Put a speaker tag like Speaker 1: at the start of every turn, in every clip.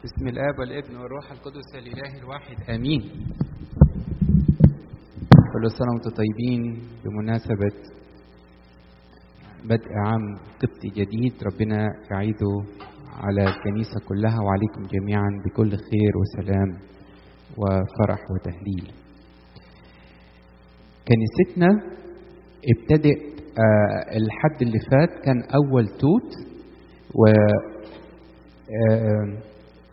Speaker 1: بسم الاب والابن والروح القدس الاله الواحد امين كل سنه وانتم طيبين بمناسبه بدء عام قبطي جديد ربنا يعيده على الكنيسه كلها وعليكم جميعا بكل خير وسلام وفرح وتهليل كنيستنا ابتدأ آه الحد اللي فات كان اول توت و آه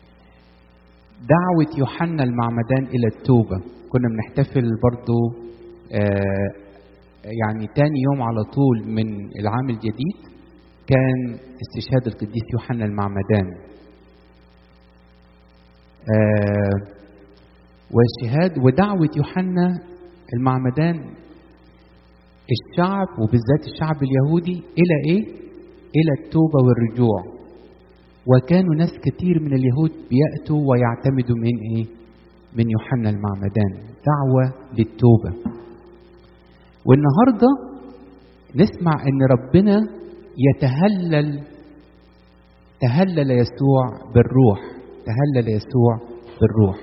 Speaker 1: دعوة يوحنا المعمدان إلى التوبة كنا بنحتفل برضو آه يعني تاني يوم على طول من العام الجديد كان استشهاد القديس يوحنا المعمدان آه والشهاد ودعوة يوحنا المعمدان الشعب وبالذات الشعب اليهودي إلى إيه؟ إلى التوبة والرجوع وكانوا ناس كتير من اليهود بيأتوا ويعتمدوا من إيه؟ من يوحنا المعمدان دعوة للتوبة والنهاردة نسمع أن ربنا يتهلل تهلل يسوع بالروح تهلل يسوع بالروح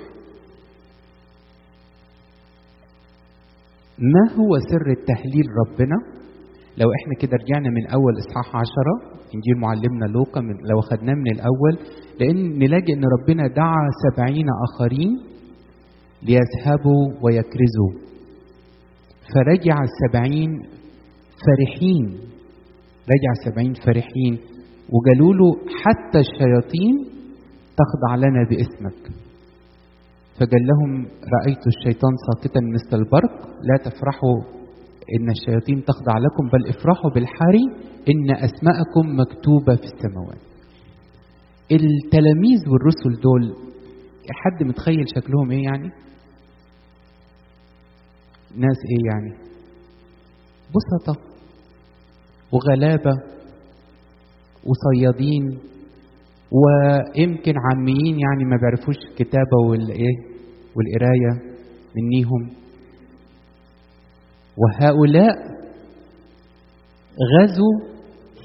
Speaker 1: ما هو سر التهليل ربنا لو احنا كده رجعنا من اول اصحاح عشرة انجيل معلمنا لوقا من لو خدناه من الاول لان نلاقي ان ربنا دعا سبعين اخرين ليذهبوا ويكرزوا فرجع السبعين فرحين رجع السبعين فرحين وقالوا له حتى الشياطين تخضع لنا باسمك فقال لهم رأيت الشيطان ساقطا مثل البرق لا تفرحوا إن الشياطين تخضع لكم بل افرحوا بالحري إن أسماءكم مكتوبة في السماوات التلاميذ والرسل دول حد متخيل شكلهم ايه يعني ناس ايه يعني بسطة وغلابة وصيادين ويمكن عاميين يعني ما بيعرفوش الكتابة والايه والقراية منيهم وهؤلاء غزوا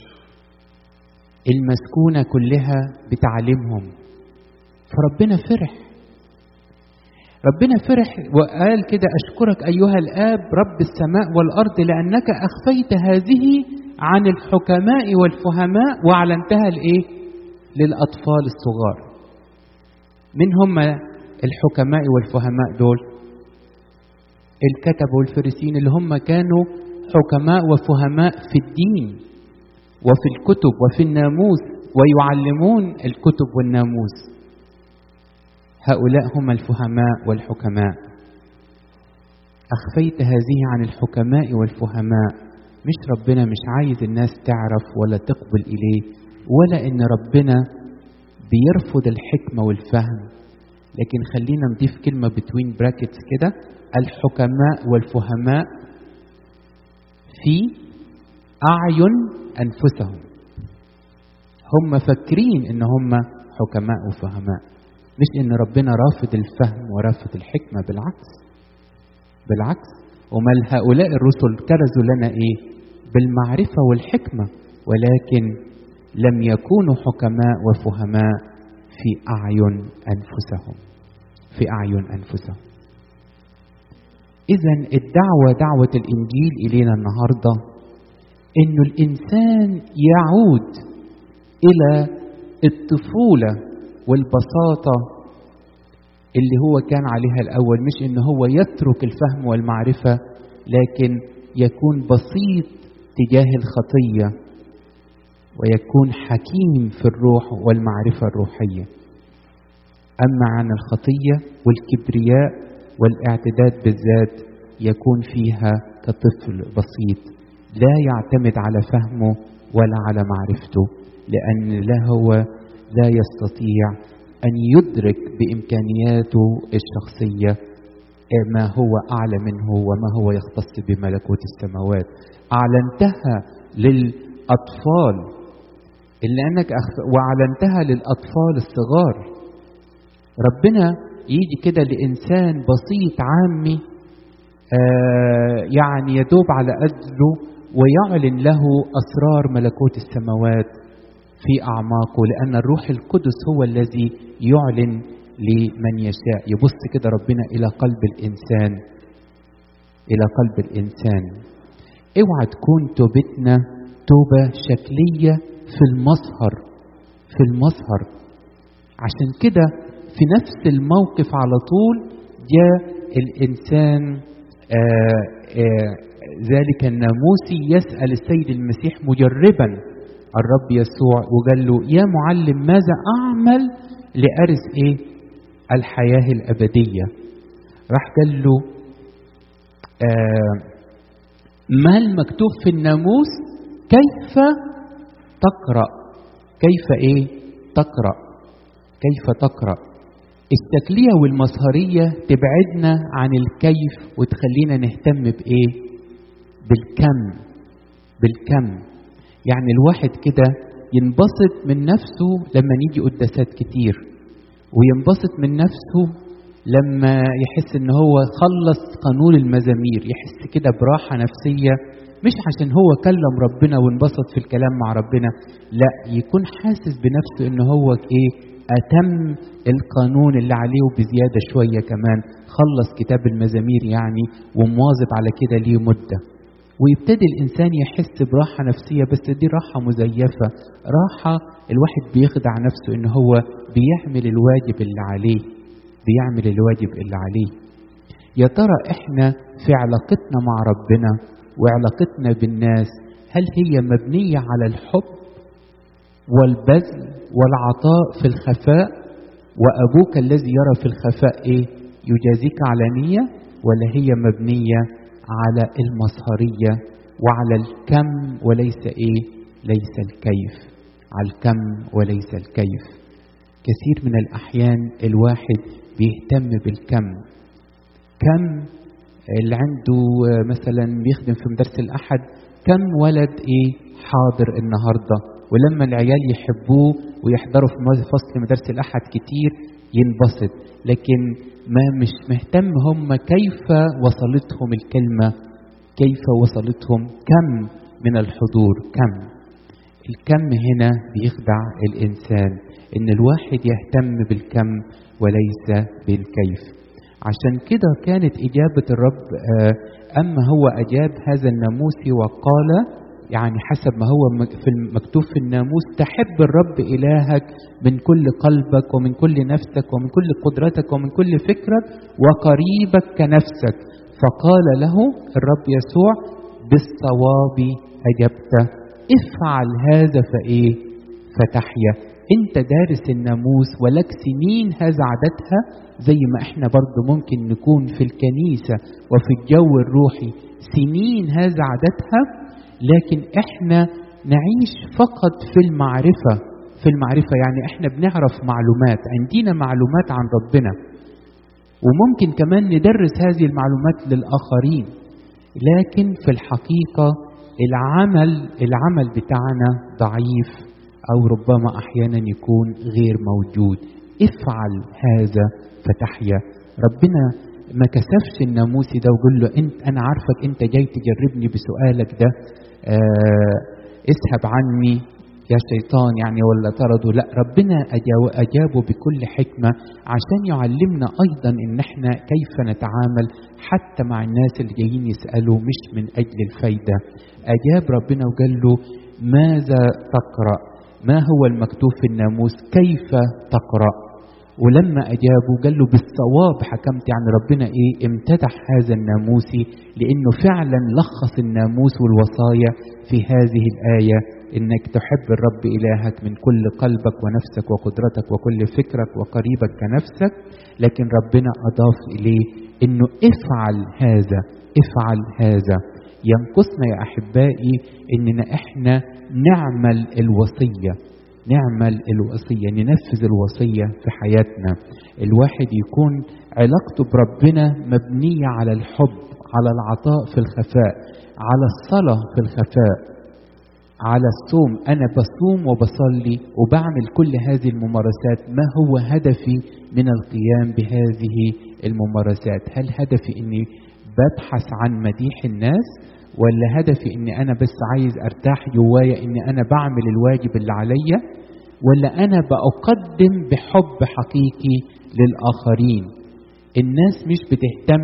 Speaker 1: المسكونة كلها بتعليمهم فربنا فرح ربنا فرح وقال كده أشكرك أيها الآب رب السماء والأرض لأنك أخفيت هذه عن الحكماء والفهماء وأعلنتها لإيه؟ للأطفال الصغار من هم الحكماء والفهماء دول الكتب والفريسين اللي هم كانوا حكماء وفهماء في الدين وفي الكتب وفي الناموس ويعلمون الكتب والناموس هؤلاء هم الفهماء والحكماء أخفيت هذه عن الحكماء والفهماء مش ربنا مش عايز الناس تعرف ولا تقبل إليه ولا إن ربنا بيرفض الحكمة والفهم لكن خلينا نضيف كلمة بتوين براكتس كده الحكماء والفهماء في أعين أنفسهم هم فاكرين إن هم حكماء وفهماء مش إن ربنا رافض الفهم ورافض الحكمة بالعكس بالعكس وما هؤلاء الرسل كرزوا لنا إيه بالمعرفة والحكمة ولكن لم يكونوا حكماء وفهماء في أعين أنفسهم في أعين أنفسهم إذا الدعوة دعوة الإنجيل إلينا النهاردة إنه الإنسان يعود إلى الطفولة والبساطة اللي هو كان عليها الأول مش إن هو يترك الفهم والمعرفة لكن يكون بسيط تجاه الخطية ويكون حكيم في الروح والمعرفة الروحية أما عن الخطية والكبرياء والاعتداد بالذات يكون فيها كطفل بسيط لا يعتمد على فهمه ولا على معرفته لأن لا هو لا يستطيع أن يدرك بإمكانياته الشخصية ما هو أعلى منه وما هو يختص بملكوت السماوات أعلنتها للأطفال إلا أنك أخف... وأعلنتها للأطفال الصغار ربنا يجي كده لإنسان بسيط عامي آه يعني يدوب على قدره ويعلن له أسرار ملكوت السماوات في أعماقه لأن الروح القدس هو الذي يعلن لمن يشاء يبص كده ربنا إلى قلب الإنسان إلى قلب الإنسان اوعى تكون توبتنا توبة شكلية في المظهر في المظهر عشان كده في نفس الموقف على طول جاء الإنسان آآ آآ ذلك الناموسي يسأل السيد المسيح مجربا الرب يسوع وقال له يا معلم ماذا أعمل لأرث إيه الحياة الأبدية راح قال له آه ما المكتوب في الناموس كيف تقرأ كيف إيه تقرأ كيف تقرأ الشكلية والمظهرية تبعدنا عن الكيف وتخلينا نهتم بإيه بالكم بالكم يعني الواحد كده ينبسط من نفسه لما نيجي قداسات كتير وينبسط من نفسه لما يحس ان هو خلص قانون المزامير يحس كده براحة نفسية مش عشان هو كلم ربنا وانبسط في الكلام مع ربنا لا يكون حاسس بنفسه ان هو ايه اتم القانون اللي عليه وبزيادة شوية كمان خلص كتاب المزامير يعني ومواظب على كده ليه مدة ويبتدي الإنسان يحس براحة نفسية بس دي راحة مزيفة راحة الواحد بيخدع نفسه إن هو بيعمل الواجب اللي عليه بيعمل الواجب اللي عليه يا ترى إحنا في علاقتنا مع ربنا وعلاقتنا بالناس هل هي مبنية على الحب والبذل والعطاء في الخفاء وأبوك الذي يرى في الخفاء إيه يجازيك علانية ولا هي مبنية على المظهرية وعلى الكم وليس إيه ليس الكيف على الكم وليس الكيف كثير من الأحيان الواحد بيهتم بالكم كم اللي عنده مثلا بيخدم في مدرسة الأحد كم ولد إيه حاضر النهاردة ولما العيال يحبوه ويحضروا في فصل مدرسة الأحد كتير ينبسط لكن ما مش مهتم هم كيف وصلتهم الكلمة كيف وصلتهم كم من الحضور كم الكم هنا بيخدع الإنسان إن الواحد يهتم بالكم وليس بالكيف عشان كده كانت إجابة الرب أما هو أجاب هذا الناموسي وقال يعني حسب ما هو في المكتوب في الناموس تحب الرب إلهك من كل قلبك ومن كل نفسك ومن كل قدرتك ومن كل فكرك وقريبك كنفسك فقال له الرب يسوع بالصواب أجبت افعل هذا فإيه فتحيا انت دارس الناموس ولك سنين هذا عددها زي ما احنا برضو ممكن نكون في الكنيسة وفي الجو الروحي سنين هذا عددها لكن احنا نعيش فقط في المعرفة في المعرفة يعني احنا بنعرف معلومات عندنا معلومات عن ربنا وممكن كمان ندرس هذه المعلومات للآخرين لكن في الحقيقة العمل العمل بتاعنا ضعيف أو ربما أحيانا يكون غير موجود افعل هذا فتحيا ربنا ما كسفش الناموسي ده وقول له انت انا عارفك انت جاي تجربني بسؤالك ده آه اسحب عني يا شيطان يعني ولا طرده لا ربنا اجابه بكل حكمه عشان يعلمنا ايضا ان احنا كيف نتعامل حتى مع الناس اللي جايين يسالوا مش من اجل الفايده اجاب ربنا وقال له ماذا تقرا ما هو المكتوب في الناموس كيف تقرا ولما أجابه قال له بالصواب حكمت يعني ربنا إيه امتدح هذا الناموسي لأنه فعلا لخص الناموس والوصايا في هذه الآية إنك تحب الرب إلهك من كل قلبك ونفسك وقدرتك وكل فكرك وقريبك كنفسك لكن ربنا أضاف إليه إنه افعل هذا افعل هذا ينقصنا يا أحبائي إننا إحنا نعمل الوصية نعمل الوصية ننفذ الوصية في حياتنا الواحد يكون علاقته بربنا مبنية على الحب على العطاء في الخفاء على الصلاة في الخفاء على الصوم أنا بصوم وبصلي وبعمل كل هذه الممارسات ما هو هدفي من القيام بهذه الممارسات هل هدفي أني ببحث عن مديح الناس ولا هدفي ان انا بس عايز ارتاح جوايا ان انا بعمل الواجب اللي عليا ولا انا بقدم بحب حقيقي للاخرين الناس مش بتهتم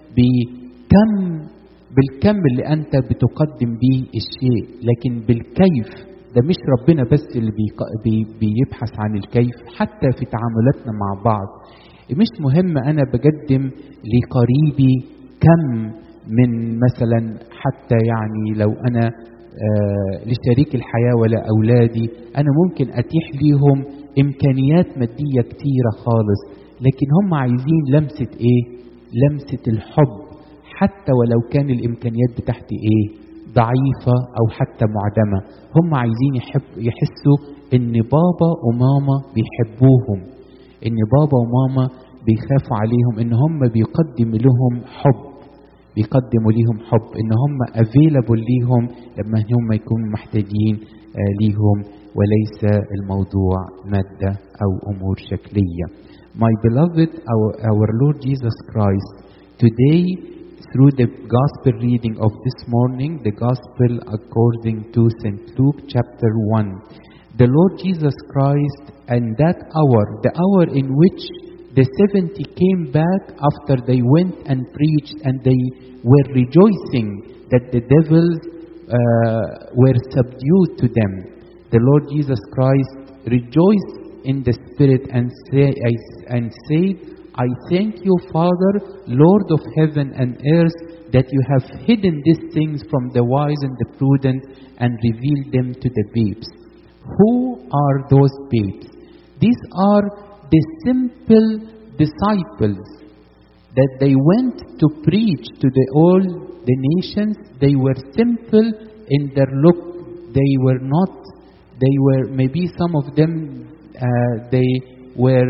Speaker 1: بكم بالكم اللي انت بتقدم بيه الشيء لكن بالكيف ده مش ربنا بس اللي بي بيبحث عن الكيف حتى في تعاملاتنا مع بعض مش مهم انا بقدم لقريبي كم من مثلا حتى يعني لو انا آه لشريك الحياة ولا أولادي أنا ممكن أتيح ليهم إمكانيات مادية كتيرة خالص لكن هم عايزين لمسة إيه؟ لمسة الحب حتى ولو كان الإمكانيات بتاعتي إيه؟ ضعيفة أو حتى معدمة هم عايزين يحب يحسوا إن بابا وماما بيحبوهم إن بابا وماما بيخافوا عليهم إن هم بيقدم لهم حب بيقدموا ليهم حب ان هم افيلابل ليهم لما هم يكونوا محتاجين ليهم وليس الموضوع مادة أو أمور شكلية. My beloved, our, our Lord Jesus Christ, today through the gospel reading of this morning, the gospel according to St. Luke chapter 1, the Lord Jesus Christ and that hour, the hour in which the 70 came back after they went and preached and they were rejoicing that the devils uh, were subdued to them. The Lord Jesus Christ rejoiced in the Spirit and, say, and said, I thank you, Father, Lord of heaven and earth, that you have hidden these things from the wise and the prudent and revealed them to the babes. Who are those babes? These are the simple disciples that they went to preach to the all the nations. They were simple in their look. They were not. They were maybe some of them. Uh, they were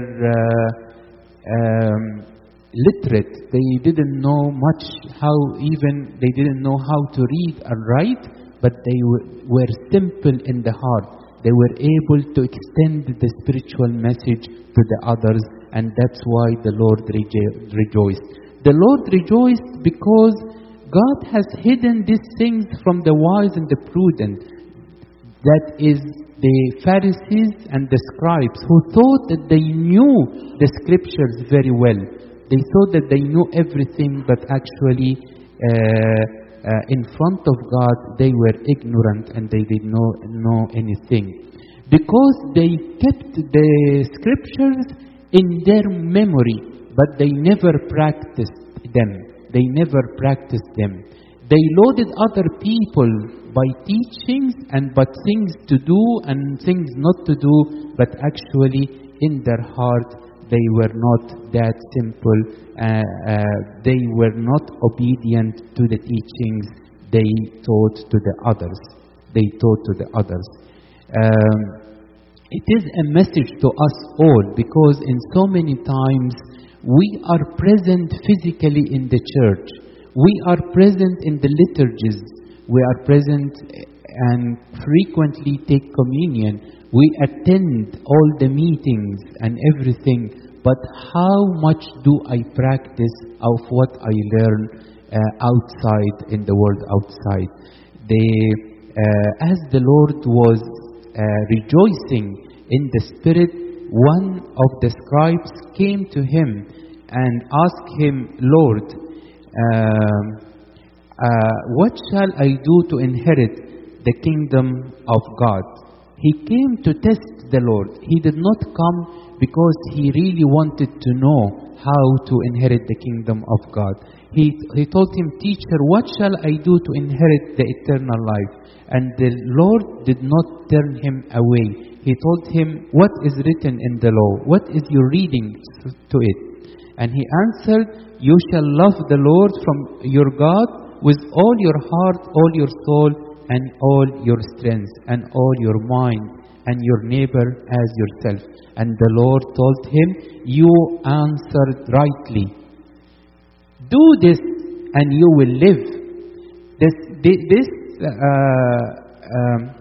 Speaker 1: uh, um, literate. They didn't know much how even they didn't know how to read and write, but they were, were simple in the heart. They were able to extend the spiritual message to the others, and that's why the Lord rejo- rejoiced. The Lord rejoiced because God has hidden these things from the wise and the prudent. That is the Pharisees and the scribes who thought that they knew the scriptures very well. They thought that they knew everything, but actually, uh, uh, in front of God, they were ignorant and they did not know anything. Because they kept the scriptures in their memory, but they never practiced them. They never practiced them. They loaded other people by teachings and but things to do and things not to do, but actually in their heart they were not that simple. Uh, uh, they were not obedient to the teachings they taught to the others. They taught to the others. Um, it is a message to us all because in so many times we are present physically in the church. We are present in the liturgies. We are present and frequently take communion. We attend all the meetings and everything. But how much do I practice of what I learn uh, outside in the world outside? The, uh, as the Lord was uh, rejoicing in the Spirit, one of the scribes came to him and asked him, Lord, um, uh, what shall I do to inherit the kingdom of God? He came to test the Lord. He did not come because he really wanted to know how to inherit the kingdom of God. He, he told him, Teacher, what shall I do to inherit the eternal life? And the Lord did not turn him away. He told him, What is written in the law? What is your reading to it? And he answered, You shall love the Lord from your God with all your heart, all your soul, and all your strength, and all your mind, and your neighbor as yourself. And the Lord told him, You answered rightly. Do this, and you will live. This, this uh, um,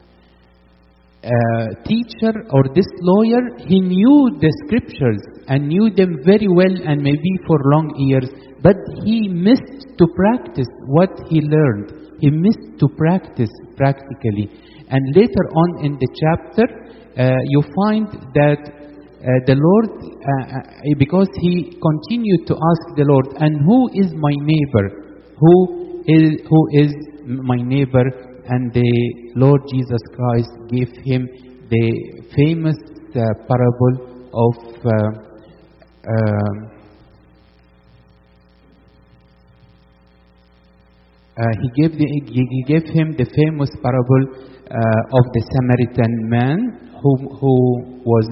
Speaker 1: uh, teacher or this lawyer, he knew the scriptures and knew them very well and maybe for long years, but he missed to practice what he learned. he missed to practice practically. And later on in the chapter, uh, you find that uh, the Lord, uh, uh, because he continued to ask the Lord, and who is my neighbor? Who is, who is my neighbor? And the Lord Jesus Christ gave him the famous uh, parable of uh, um, uh, he, gave the, he he gave him the famous parable uh, of the Samaritan man who, who was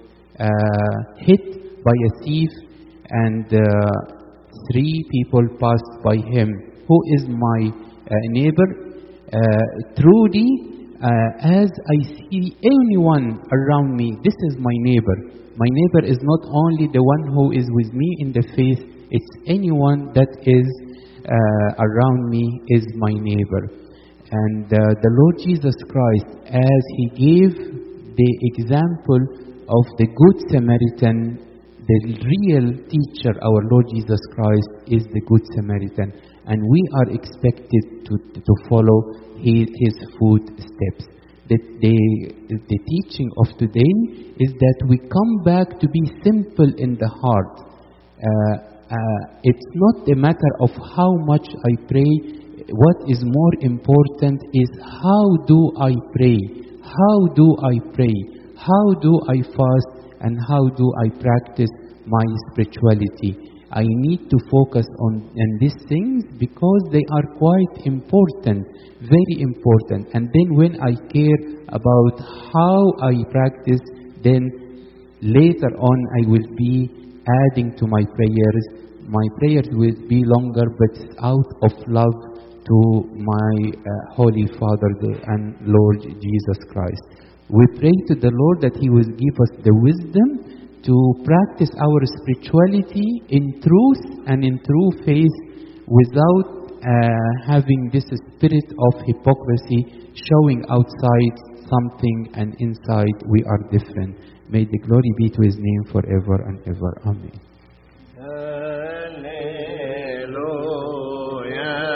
Speaker 1: uh, hit by a thief and uh, three people passed by him. Who is my uh, neighbor? Uh, truly, uh, as I see anyone around me, this is my neighbor. My neighbor is not only the one who is with me in the faith, it's anyone that is uh, around me is my neighbor. And uh, the Lord Jesus Christ, as He gave the example of the Good Samaritan, the real teacher, our Lord Jesus Christ, is the Good Samaritan. And we are expected to, to follow His, his footsteps. The, the, the teaching of today is that we come back to be simple in the heart. Uh, uh, it's not a matter of how much I pray. What is more important is how do I pray? How do I pray? How do I fast? And how do I practice my spirituality? I need to focus on, on these things because they are quite important, very important. And then when I care about how I practice, then later on I will be adding to my prayers. My prayers will be longer, but out of love to my uh, Holy Father the- and Lord Jesus Christ. We pray to the Lord that He will give us the wisdom to practice our spirituality in truth and in true faith without uh, having this spirit of hypocrisy showing outside something and inside we are different. May the glory be to His name forever and ever. Amen.